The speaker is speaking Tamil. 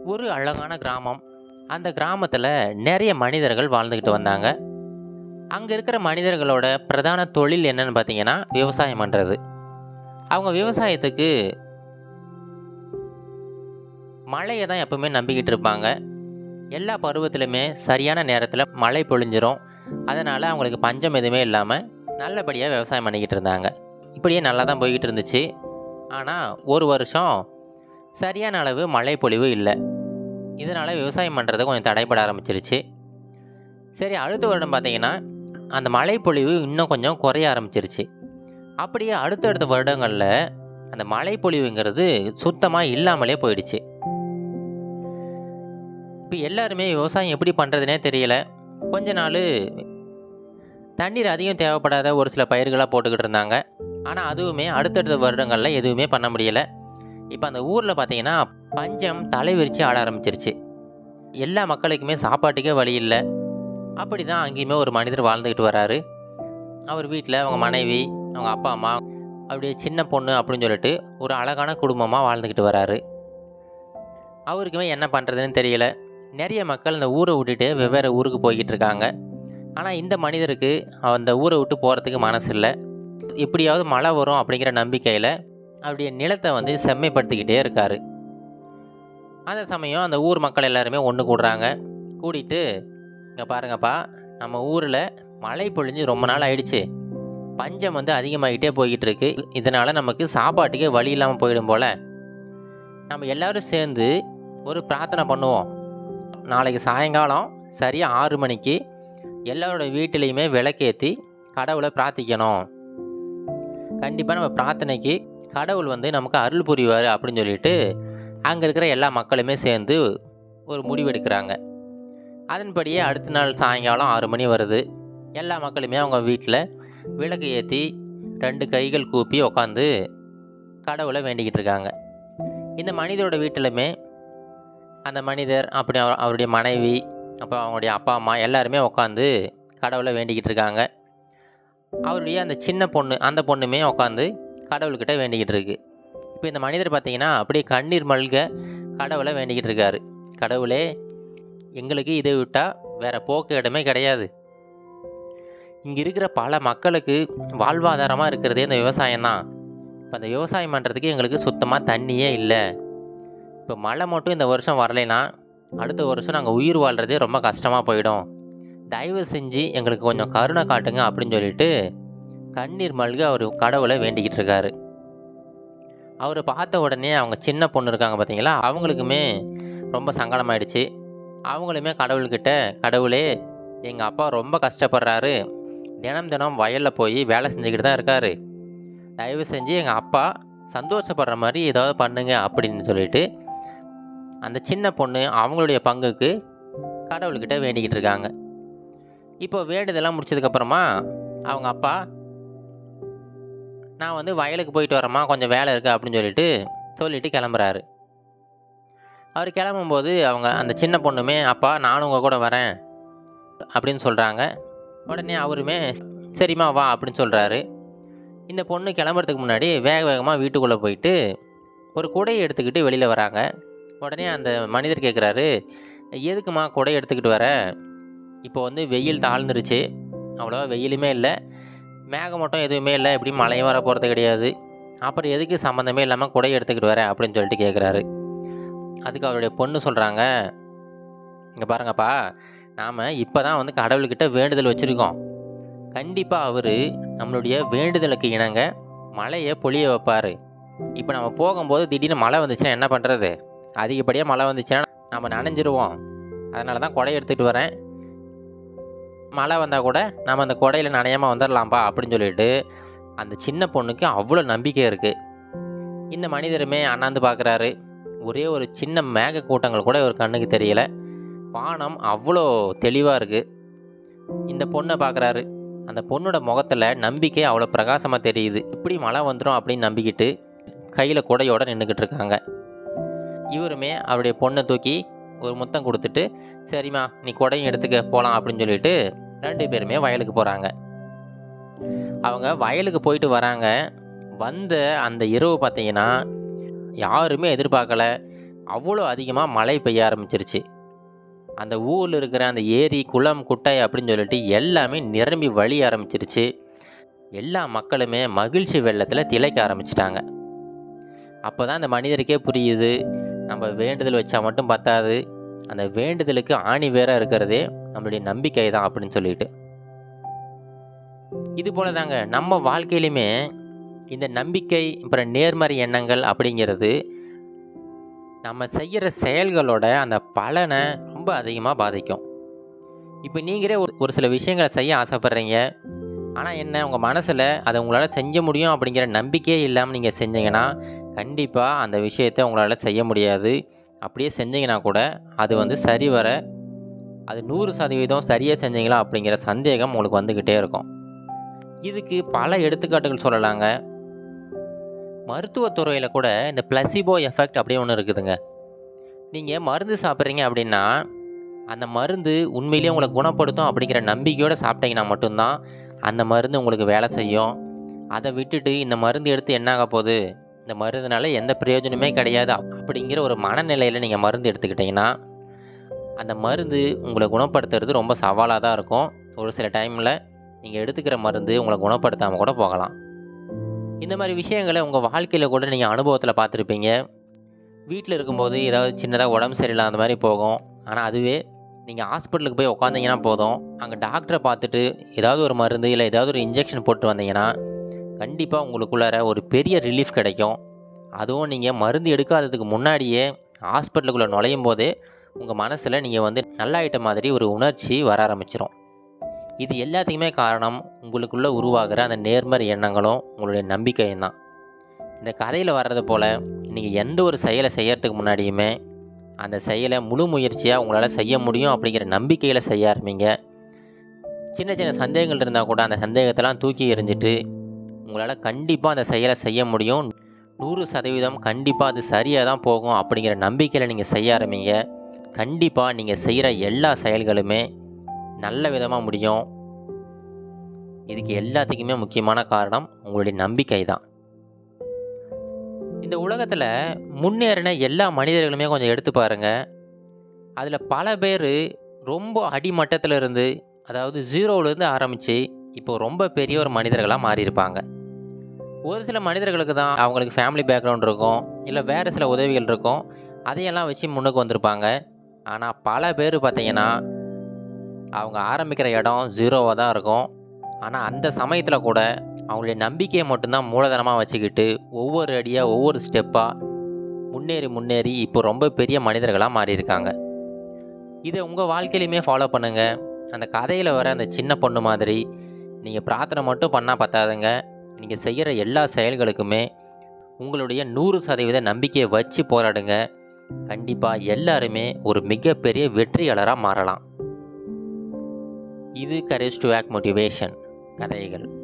ஒரு அழகான கிராமம் அந்த கிராமத்தில் நிறைய மனிதர்கள் வாழ்ந்துக்கிட்டு வந்தாங்க அங்கே இருக்கிற மனிதர்களோட பிரதான தொழில் என்னன்னு பார்த்தீங்கன்னா விவசாயம் பண்ணுறது அவங்க விவசாயத்துக்கு மழையை தான் எப்பவுமே நம்பிக்கிட்டு இருப்பாங்க எல்லா பருவத்திலுமே சரியான நேரத்தில் மழை பொழிஞ்சிரும் அதனால் அவங்களுக்கு பஞ்சம் எதுவுமே இல்லாமல் நல்லபடியாக விவசாயம் பண்ணிக்கிட்டு இருந்தாங்க இப்படியே நல்லா தான் போய்கிட்டு இருந்துச்சு ஆனால் ஒரு வருஷம் சரியான அளவு மழை பொழிவு இல்லை இதனால் விவசாயம் பண்ணுறது கொஞ்சம் தடைப்பட ஆரம்பிச்சிருச்சு சரி அடுத்த வருடம் பார்த்தீங்கன்னா அந்த மழை பொழிவு இன்னும் கொஞ்சம் குறைய ஆரம்பிச்சிருச்சு அப்படியே அடுத்தடுத்த வருடங்களில் அந்த மழை பொழிவுங்கிறது சுத்தமாக இல்லாமலே போயிடுச்சு இப்போ எல்லாருமே விவசாயம் எப்படி பண்ணுறதுனே தெரியல கொஞ்ச நாள் தண்ணீர் அதிகம் தேவைப்படாத ஒரு சில பயிர்களாக போட்டுக்கிட்டு இருந்தாங்க ஆனால் அதுவுமே அடுத்தடுத்த வருடங்களில் எதுவுமே பண்ண முடியலை இப்போ அந்த ஊரில் பார்த்தீங்கன்னா பஞ்சம் தலை விரித்து ஆட ஆரம்பிச்சிருச்சு எல்லா மக்களுக்குமே சாப்பாட்டுக்கே வழி இல்லை அப்படி தான் அங்கேயுமே ஒரு மனிதர் வாழ்ந்துக்கிட்டு வராரு அவர் வீட்டில் அவங்க மனைவி அவங்க அப்பா அம்மா அப்படியே சின்ன பொண்ணு அப்படின்னு சொல்லிட்டு ஒரு அழகான குடும்பமாக வாழ்ந்துக்கிட்டு வராரு அவருக்குமே என்ன பண்ணுறதுன்னு தெரியல நிறைய மக்கள் இந்த ஊரை விட்டுட்டு வெவ்வேறு ஊருக்கு போய்கிட்டு இருக்காங்க ஆனால் இந்த மனிதருக்கு அந்த ஊரை விட்டு போகிறதுக்கு மனசு இல்லை எப்படியாவது மழை வரும் அப்படிங்கிற நம்பிக்கையில் அப்படியே நிலத்தை வந்து செம்மைப்படுத்திக்கிட்டே இருக்கார் அந்த சமயம் அந்த ஊர் மக்கள் எல்லாருமே ஒன்று கூடுறாங்க கூடிட்டு இங்கே பாருங்கப்பா நம்ம ஊரில் மழை பொழிஞ்சு ரொம்ப நாள் ஆயிடுச்சு பஞ்சம் வந்து அதிகமாகிட்டே போய்கிட்டு இருக்கு இதனால் நமக்கு சாப்பாட்டுக்கே வழி இல்லாமல் போயிடும் போல் நம்ம எல்லாரும் சேர்ந்து ஒரு பிரார்த்தனை பண்ணுவோம் நாளைக்கு சாயங்காலம் சரியாக ஆறு மணிக்கு எல்லாரோட வீட்டிலையுமே விளக்கேற்றி கடவுளை பிரார்த்திக்கணும் கண்டிப்பாக நம்ம பிரார்த்தனைக்கு கடவுள் வந்து நமக்கு அருள் புரிவார் அப்படின்னு சொல்லிட்டு அங்கே இருக்கிற எல்லா மக்களுமே சேர்ந்து ஒரு முடிவெடுக்கிறாங்க அதன்படியே அடுத்த நாள் சாயங்காலம் ஆறு மணி வருது எல்லா மக்களுமே அவங்க வீட்டில் விளக்கு ஏற்றி ரெண்டு கைகள் கூப்பி உக்காந்து கடவுளை வேண்டிக்கிட்டு இருக்காங்க இந்த மனிதரோட வீட்டிலுமே அந்த மனிதர் அப்படி அவர் அவருடைய மனைவி அப்புறம் அவங்களுடைய அப்பா அம்மா எல்லாருமே உட்காந்து கடவுளை வேண்டிக்கிட்டு இருக்காங்க அவருடைய அந்த சின்ன பொண்ணு அந்த பொண்ணுமே உட்காந்து கடவுள்கிட்ட வேண்டிக்கிட்டு இருக்கு இப்போ இந்த மனிதர் பார்த்தீங்கன்னா அப்படியே கண்ணீர் மல்க கடவுளை வேண்டிக்கிட்டு இருக்காரு கடவுளே எங்களுக்கு இதை விட்டால் வேறு போக்கு இடமே கிடையாது இங்கே இருக்கிற பல மக்களுக்கு வாழ்வாதாரமாக இருக்கிறதே இந்த விவசாயம் தான் இப்போ அந்த விவசாயம் பண்ணுறதுக்கு எங்களுக்கு சுத்தமாக தண்ணியே இல்லை இப்போ மழை மட்டும் இந்த வருஷம் வரலைன்னா அடுத்த வருஷம் நாங்கள் உயிர் வாழ்கிறதே ரொம்ப கஷ்டமாக போயிடும் தயவு செஞ்சு எங்களுக்கு கொஞ்சம் கருணை காட்டுங்க அப்படின்னு சொல்லிட்டு கண்ணீர் மல்க அவர் கடவுளை வேண்டிக்கிட்டு இருக்காரு அவரை பார்த்த உடனே அவங்க சின்ன பொண்ணு இருக்காங்க பார்த்தீங்களா அவங்களுக்குமே ரொம்ப சங்கடமாயிடுச்சு அவங்களுமே கடவுள்கிட்ட கடவுளே எங்கள் அப்பா ரொம்ப கஷ்டப்படுறாரு தினம் தினம் வயலில் போய் வேலை செஞ்சுக்கிட்டு தான் இருக்காரு தயவு செஞ்சு எங்கள் அப்பா சந்தோஷப்படுற மாதிரி ஏதாவது பண்ணுங்க அப்படின்னு சொல்லிட்டு அந்த சின்ன பொண்ணு அவங்களுடைய பங்குக்கு கடவுள்கிட்ட வேண்டிக்கிட்டு இருக்காங்க இப்போ வேண்டுதெல்லாம் முடிச்சதுக்கப்புறமா அவங்க அப்பா நான் வந்து வயலுக்கு போயிட்டு வரேம்மா கொஞ்சம் வேலை இருக்குது அப்படின்னு சொல்லிட்டு சொல்லிட்டு கிளம்புறாரு அவர் கிளம்பும்போது அவங்க அந்த சின்ன பொண்ணுமே அப்பா நானும் உங்கள் கூட வரேன் அப்படின்னு சொல்கிறாங்க உடனே அவருமே சரிம்மா வா அப்படின்னு சொல்கிறாரு இந்த பொண்ணு கிளம்புறதுக்கு முன்னாடி வேக வேகமாக வீட்டுக்குள்ளே போயிட்டு ஒரு குடையை எடுத்துக்கிட்டு வெளியில் வராங்க உடனே அந்த மனிதர் கேட்குறாரு எதுக்குமா குடை எடுத்துக்கிட்டு வர இப்போ வந்து வெயில் தாழ்ந்துருச்சு அவ்வளோவா வெயிலுமே இல்லை மேகமூட்டம் எதுவுமே இல்லை எப்படி மழையும் வர போகிறது கிடையாது அப்புறம் எதுக்கு சம்மந்தமே இல்லாமல் குடை எடுத்துக்கிட்டு வர அப்படின்னு சொல்லிட்டு கேட்குறாரு அதுக்கு அவருடைய பொண்ணு சொல்கிறாங்க இங்கே பாருங்கப்பா நாம் இப்போ தான் வந்து கடவுள்கிட்ட வேண்டுதல் வச்சுருக்கோம் கண்டிப்பாக அவர் நம்மளுடைய வேண்டுதலுக்கு இணங்க மழையை பொழிய வைப்பார் இப்போ நம்ம போகும்போது திடீர்னு மழை வந்துச்சுன்னா என்ன பண்ணுறது அதிகப்படியாக மழை வந்துச்சுன்னா நம்ம நனைஞ்சிருவோம் அதனால தான் குடை எடுத்துகிட்டு வரேன் மழை வந்தால் கூட நம்ம அந்த குடையில் நனையாமல் வந்துடலாம்ப்பா அப்படின்னு சொல்லிட்டு அந்த சின்ன பொண்ணுக்கு அவ்வளோ நம்பிக்கை இருக்குது இந்த மனிதருமே அண்ணாந்து பார்க்குறாரு ஒரே ஒரு சின்ன மேக கூட்டங்கள் கூட ஒரு கண்ணுக்கு தெரியல வானம் அவ்வளோ தெளிவாக இருக்குது இந்த பொண்ணை பார்க்குறாரு அந்த பொண்ணோட முகத்தில் நம்பிக்கை அவ்வளோ பிரகாசமாக தெரியுது இப்படி மழை வந்துடும் அப்படின்னு நம்பிக்கிட்டு கையில் குடையோட நின்றுக்கிட்டு இருக்காங்க இவருமே அவருடைய பொண்ணை தூக்கி ஒரு முத்தம் கொடுத்துட்டு சரிம்மா நீ குடையும் எடுத்துக்க போகலாம் அப்படின்னு சொல்லிட்டு ரெண்டு பேருமே வயலுக்கு போகிறாங்க அவங்க வயலுக்கு போயிட்டு வராங்க வந்த அந்த இரவு பார்த்தீங்கன்னா யாருமே எதிர்பார்க்கல அவ்வளோ அதிகமாக மழை பெய்ய ஆரம்பிச்சிருச்சு அந்த ஊரில் இருக்கிற அந்த ஏரி குளம் குட்டை அப்படின்னு சொல்லிட்டு எல்லாமே நிரம்பி வழிய ஆரம்பிச்சிருச்சு எல்லா மக்களுமே மகிழ்ச்சி வெள்ளத்தில் திளைக்க ஆரம்பிச்சிட்டாங்க அப்போ தான் அந்த மனிதருக்கே புரியுது நம்ம வேண்டுதல் வச்சா மட்டும் பத்தாது அந்த வேண்டுதலுக்கு ஆணி வேற இருக்கிறதே நம்மளுடைய நம்பிக்கை தான் அப்படின்னு சொல்லிட்டு இது போல தாங்க நம்ம வாழ்க்கையிலுமே இந்த நம்பிக்கை அப்புறம் நேர்மறை எண்ணங்கள் அப்படிங்கிறது நம்ம செய்கிற செயல்களோட அந்த பலனை ரொம்ப அதிகமாக பாதிக்கும் இப்போ நீங்களே ஒரு ஒரு சில விஷயங்களை செய்ய ஆசைப்பட்றீங்க ஆனால் என்ன உங்கள் மனசில் அதை உங்களால் செஞ்ச முடியும் அப்படிங்கிற நம்பிக்கையே இல்லாமல் நீங்கள் செஞ்சீங்கன்னா கண்டிப்பாக அந்த விஷயத்தை உங்களால் செய்ய முடியாது அப்படியே செஞ்சீங்கன்னா கூட அது வந்து சரிவர அது நூறு சதவீதம் சரியாக செஞ்சீங்களா அப்படிங்கிற சந்தேகம் உங்களுக்கு வந்துக்கிட்டே இருக்கும் இதுக்கு பல எடுத்துக்காட்டுகள் சொல்லலாங்க மருத்துவத்துறையில் கூட இந்த பிளசிபோ எஃபெக்ட் அப்படின்னு ஒன்று இருக்குதுங்க நீங்கள் மருந்து சாப்பிட்றீங்க அப்படின்னா அந்த மருந்து உண்மையிலேயே உங்களை குணப்படுத்தும் அப்படிங்கிற நம்பிக்கையோடு சாப்பிட்டீங்கன்னா மட்டும்தான் அந்த மருந்து உங்களுக்கு வேலை செய்யும் அதை விட்டுட்டு இந்த மருந்து எடுத்து என்ன ஆக போகுது இந்த மருந்துனால எந்த பிரயோஜனமே கிடையாது அப்படிங்கிற ஒரு மனநிலையில் நீங்கள் மருந்து எடுத்துக்கிட்டிங்கன்னா அந்த மருந்து உங்களை குணப்படுத்துறது ரொம்ப சவாலாக தான் இருக்கும் ஒரு சில டைமில் நீங்கள் எடுத்துக்கிற மருந்து உங்களை குணப்படுத்தாமல் கூட போகலாம் இந்த மாதிரி விஷயங்களை உங்கள் வாழ்க்கையில் கூட நீங்கள் அனுபவத்தில் பார்த்துருப்பீங்க வீட்டில் இருக்கும்போது ஏதாவது சின்னதாக உடம்பு சரியில்லாத மாதிரி போகும் ஆனால் அதுவே நீங்கள் ஹாஸ்பிட்டலுக்கு போய் உட்காந்திங்கன்னா போதும் அங்கே டாக்டரை பார்த்துட்டு ஏதாவது ஒரு மருந்து இல்லை ஏதாவது ஒரு இன்ஜெக்ஷன் போட்டு வந்தீங்கன்னா கண்டிப்பாக உங்களுக்குள்ளார ஒரு பெரிய ரிலீஃப் கிடைக்கும் அதுவும் நீங்கள் மருந்து எடுக்காததுக்கு முன்னாடியே ஹாஸ்பிட்டலுக்குள்ளே நுழையும் போதே உங்கள் மனசில் நீங்கள் வந்து நல்லாயிட்ட மாதிரி ஒரு உணர்ச்சி வர ஆரம்பிச்சிடும் இது எல்லாத்துக்குமே காரணம் உங்களுக்குள்ளே உருவாகிற அந்த நேர்மறை எண்ணங்களும் உங்களுடைய நம்பிக்கையும் தான் இந்த கதையில் வர்றது போல் நீங்கள் எந்த ஒரு செயலை செய்யறதுக்கு முன்னாடியுமே அந்த செயலை முழு முயற்சியாக உங்களால் செய்ய முடியும் அப்படிங்கிற நம்பிக்கையில் செய்ய ஆரம்பிங்க சின்ன சின்ன சந்தேகங்கள் இருந்தால் கூட அந்த சந்தேகத்தெல்லாம் தூக்கி எறிஞ்சிட்டு உங்களால் கண்டிப்பாக அந்த செயலை செய்ய முடியும் நூறு சதவீதம் கண்டிப்பாக அது சரியாக தான் போகும் அப்படிங்கிற நம்பிக்கையில் நீங்கள் செய்ய ஆரம்பிங்க கண்டிப்பாக நீங்கள் செய்கிற எல்லா செயல்களுமே நல்ல விதமாக முடியும் இதுக்கு எல்லாத்துக்குமே முக்கியமான காரணம் உங்களுடைய நம்பிக்கை தான் இந்த உலகத்தில் முன்னேறின எல்லா மனிதர்களுமே கொஞ்சம் எடுத்து பாருங்கள் அதில் பல பேர் ரொம்ப அடிமட்டத்தில் இருந்து அதாவது ஜீரோவிலேருந்து ஆரம்பித்து இப்போ ரொம்ப பெரிய ஒரு மனிதர்களாக மாறியிருப்பாங்க ஒரு சில மனிதர்களுக்கு தான் அவங்களுக்கு ஃபேமிலி பேக்ரவுண்ட் இருக்கும் இல்லை வேறு சில உதவிகள் இருக்கும் அதையெல்லாம் வச்சு முன்னுக்கு வந்திருப்பாங்க ஆனால் பல பேர் பார்த்திங்கன்னா அவங்க ஆரம்பிக்கிற இடம் ஜீரோவாக தான் இருக்கும் ஆனால் அந்த சமயத்தில் கூட அவங்களுடைய நம்பிக்கையை மட்டும்தான் மூலதனமாக வச்சுக்கிட்டு ஒவ்வொரு அடியாக ஒவ்வொரு ஸ்டெப்பாக முன்னேறி முன்னேறி இப்போ ரொம்ப பெரிய மனிதர்களாக மாறியிருக்காங்க இதை உங்கள் வாழ்க்கையிலையுமே ஃபாலோ பண்ணுங்கள் அந்த கதையில் வர அந்த சின்ன பொண்ணு மாதிரி நீங்கள் பிரார்த்தனை மட்டும் பண்ணால் பத்தாதுங்க நீங்கள் செய்கிற எல்லா செயல்களுக்குமே உங்களுடைய நூறு சதவீத நம்பிக்கையை வச்சு போராடுங்க கண்டிப்பாக எல்லாருமே ஒரு மிகப்பெரிய வெற்றியாளராக மாறலாம் இது கரேஜ் டு ஆக் மோட்டிவேஷன் கதைகள்